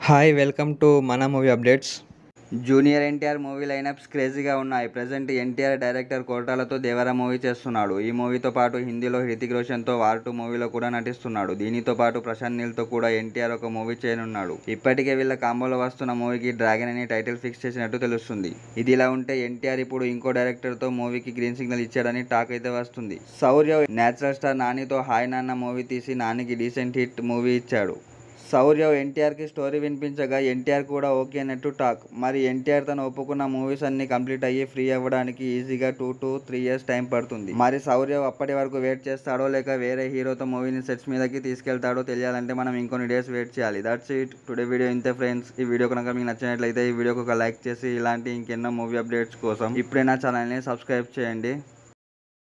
hi welcome to మన movie updates junior NTR movie lineups క్రేజీగా ఉన్నాయి ప్రజెంట్ ఎన్టీఆర్ డైరెక్టర్ కోటాలతో దేవరా మూవీ చేస్తున్నాడు ఈ మూవీతో పాటు హిందీలో హృతిక్ రోషన్తో వార్ టూ మూవీలో కూడా నటిస్తున్నాడు దీనితో పాటు ప్రశాంత్ నీల్తో కూడా ఎన్టీఆర్ ఒక మూవీ చేయనున్నాడు ఇప్పటికే వీళ్ళ కాంబోలో వస్తున్న మూవీకి డ్రాగన్ అనే టైటిల్ ఫిక్స్ చేసినట్టు తెలుస్తుంది ఇది ఇలా ఉంటే ఎన్టీఆర్ ఇప్పుడు ఇంకో డైరెక్టర్తో మూవీకి గ్రీన్ సిగ్నల్ ఇచ్చాడని టాక్ అయితే వస్తుంది శౌర్య నేచురల్ స్టార్ నానితో హాయ్ నాన్న మూవీ తీసి నానికి డీసెంట్ హిట్ మూవీ ఇచ్చాడు శౌర్య ఎన్టీఆర్కి స్టోరీ వినిపించగా ఎన్టీఆర్ కూడా ఓకే అన్నట్టు టాక్ మరి ఎన్టీఆర్ తను ఒప్పుకున్న మూవీస్ అన్ని కంప్లీట్ అయ్యి ఫ్రీ అవ్వడానికి ఈజీగా two to three years time పడుతుంది మరి శౌర్య అప్పటి వరకు వెయిట్ చేస్తాడో లేక వేరే హీరోతో మూవీని సెట్స్ మీదకి తీసుకెళ్తాడో తెలియాలంటే మనం ఇంకొన్ని డేస్ వెయిట్ చేయాలి దట్స్ ఇట్ టుడే వీడియో ఇంతే ఫ్రెండ్స్ ఈ వీడియో కనుక మీకు నచ్చినట్లయితే ఈ వీడియోకి ఒక లైక్ చేసి ఇలాంటి ఇంకెన్నో మూవీ అప్డేట్స్ కోసం ఇప్పుడే నా ఛానల్ని సబ్స్క్రైబ్ చేయండి